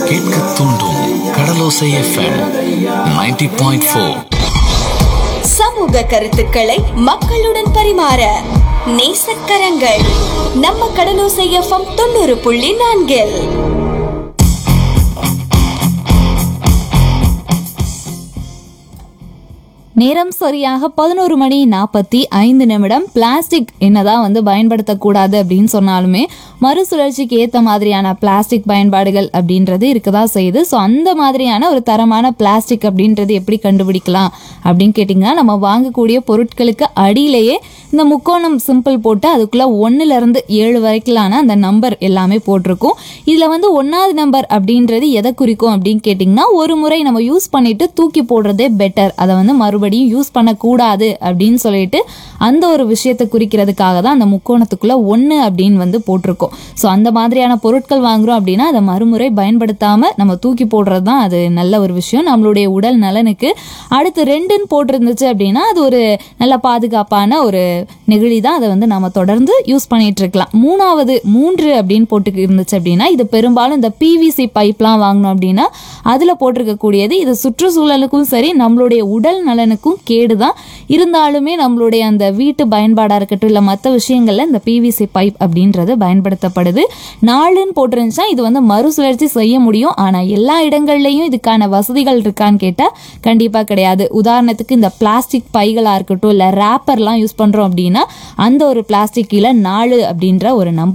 கேட்க தூண்டும் கடலோசை FM 90.4 point four சமூக கருத்துக்களை மக்களுடன் பரிமாற நேசக்கரங்கள் நம்ம கடலோசை எஃப்எம் தொண்ணூறு புள்ளி நான்கில் நேரம் சரியாக பதினோரு மணி நாற்பத்தி ஐந்து நிமிடம் பிளாஸ்டிக் என்னதான் வந்து பயன்படுத்தக்கூடாது அப்படின்னு சொன்னாலுமே மறுசுழற்சிக்கு ஏற்ற மாதிரியான பிளாஸ்டிக் பயன்பாடுகள் அப்படின்றது இருக்கதான் செய்யுது ஸோ அந்த மாதிரியான ஒரு தரமான பிளாஸ்டிக் அப்படின்றது எப்படி கண்டுபிடிக்கலாம் அப்படின்னு கேட்டிங்கன்னா நம்ம வாங்கக்கூடிய பொருட்களுக்கு அடியிலேயே இந்த முக்கோணம் சிம்பிள் போட்டு அதுக்குள்ள ஒன்றுல இருந்து ஏழு வரைக்கும்லான அந்த நம்பர் எல்லாமே போட்டிருக்கும் இதில் வந்து ஒன்றாவது நம்பர் அப்படின்றது எதை குறிக்கும் அப்படின்னு கேட்டிங்கன்னா ஒரு முறை நம்ம யூஸ் பண்ணிட்டு தூக்கி போடுறதே பெட்டர் அதை வந்து மறுபடியும் யூஸ் பண்ணக்கூடாது அப்படின்னு சொல்லிட்டு அந்த ஒரு விஷயத்தை குறிக்கிறதுக்காக தான் அந்த முக்கோணத்துக்குள்ள ஒன்று அப்படின்னு வந்து போட்டிருக்கோம் ஸோ அந்த மாதிரியான பொருட்கள் வாங்குறோம் அப்படின்னா அதை மறுமுறை பயன்படுத்தாம நம்ம தூக்கி போடுறது தான் அது நல்ல ஒரு விஷயம் நம்மளுடைய உடல் நலனுக்கு அடுத்து ரெண்டுன்னு போட்டிருந்துச்சு அப்படின்னா அது ஒரு நல்ல பாதுகாப்பான ஒரு நெகிழி தான் அதை வந்து நம்ம தொடர்ந்து யூஸ் பண்ணிட்டு இருக்கலாம் மூணாவது மூன்று அப்படின்னு போட்டு இருந்துச்சு அப்படின்னா இது பெரும்பாலும் இந்த பிவிசி பைப்லாம் வாங்கணும் அப்படின்னா அதில் போட்டிருக்கக்கூடியது இது சுற்றுச்சூழலுக்கும் சரி நம்மளுடைய உடல் நலனுக்கும் கேடு தான் இருந்தாலுமே நம்மளுடைய அந்த வீட்டு பயன்பாடாக இருக்கட்டும் இல்லை மற்ற விஷயங்களில் இந்த பிவிசி பைப் அப்படின்றது பயன்படுத்தப்படுது நாலுன்னு போட்டிருந்துச்சுன்னா இது வந்து மறுசுழற்சி செய்ய முடியும் ஆனால் எல்லா இடங்கள்லையும் இதுக்கான வசதிகள் இருக்கான்னு கேட்டால் கண்டிப்பாக கிடையாது உதாரணத்துக்கு இந்த பிளாஸ்டிக் பைகளாக இருக்கட்டும் இல்லை ரேப்பர்லாம் யூஸ் பண்ணுறோம் அப்படின்னா அந்த ஒரு பிளாஸ்டிக் கீழே நாலு அப்படின்ற ஒரு நம்பர்